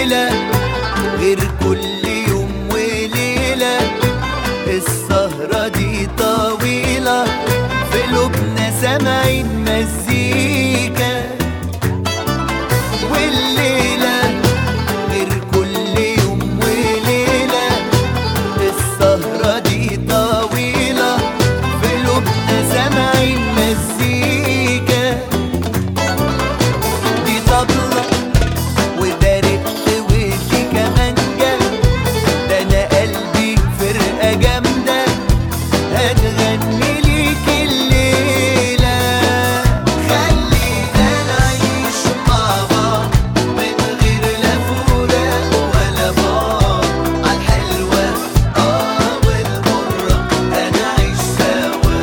ليلة غير كل يوم وليلة السهرة دي طويلة في قلوبنا سامعين مزيكا والليلة غير كل يوم وليلة السهرة دي طويلة في قلوبنا سامعين مزيكا دي طبلة وده رق ودي كمانجة ده أنا قلبي فرقة جامدة هتغني ليك الليلة خلينا نعيش مع بعض من غير لا فراق ولا بعد عالحلوة اه والمرة هنعيش سوا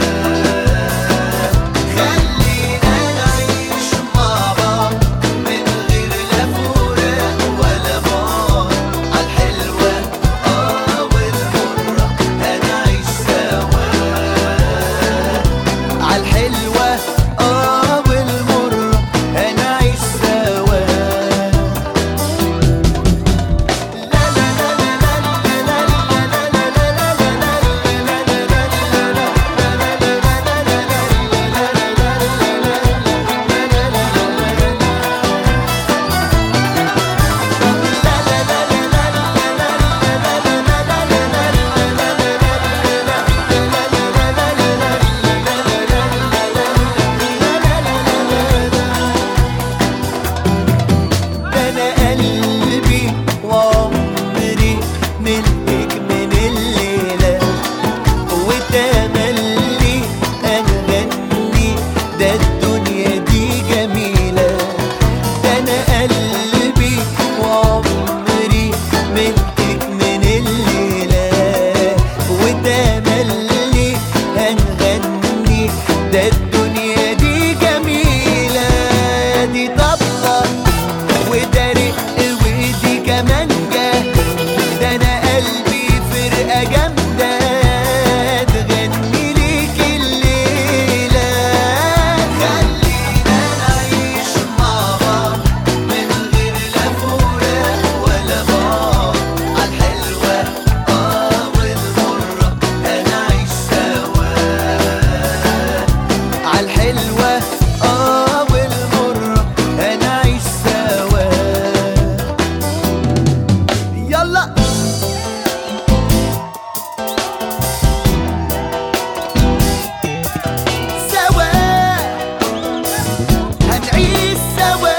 خلينا نعيش مع بعض من غير لا فراق ولا بعد عالحلوة اه والمرة هنعيش سوا عالحلوة اه والمرة هنعيش سوا انا قلبي وعمري ملكك من الليله وتملي اغني ده الدنيا دي جميله ده انا قلبي وعمري ملكك من الليله وتملي هنغني ده الدنيا دي جميله دي طبله وده رق ودي كمانجة ده أنا قلبي فرقة جامدة تغني ليك الليلة خلينا نعيش مع بعض من غير لا فراق ولا بعد عالحلوة اه والمرة هنعيش سوا عالحلوة اه والمرة هنعيش سوا يلا سوا هنعيش سوا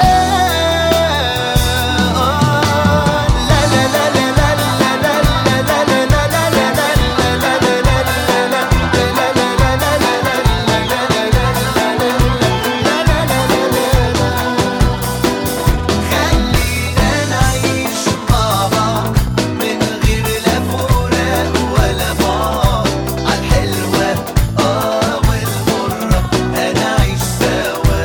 لا لا لا لا لا لا لا لا لا لا لا لا خلينا نعيش مع بعض من غير لا فراق ولا بعد عالحلوة اه والمرة هنعيش سوا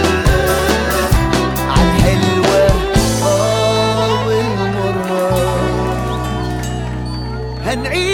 عالحلوة اه والمرة هنعيش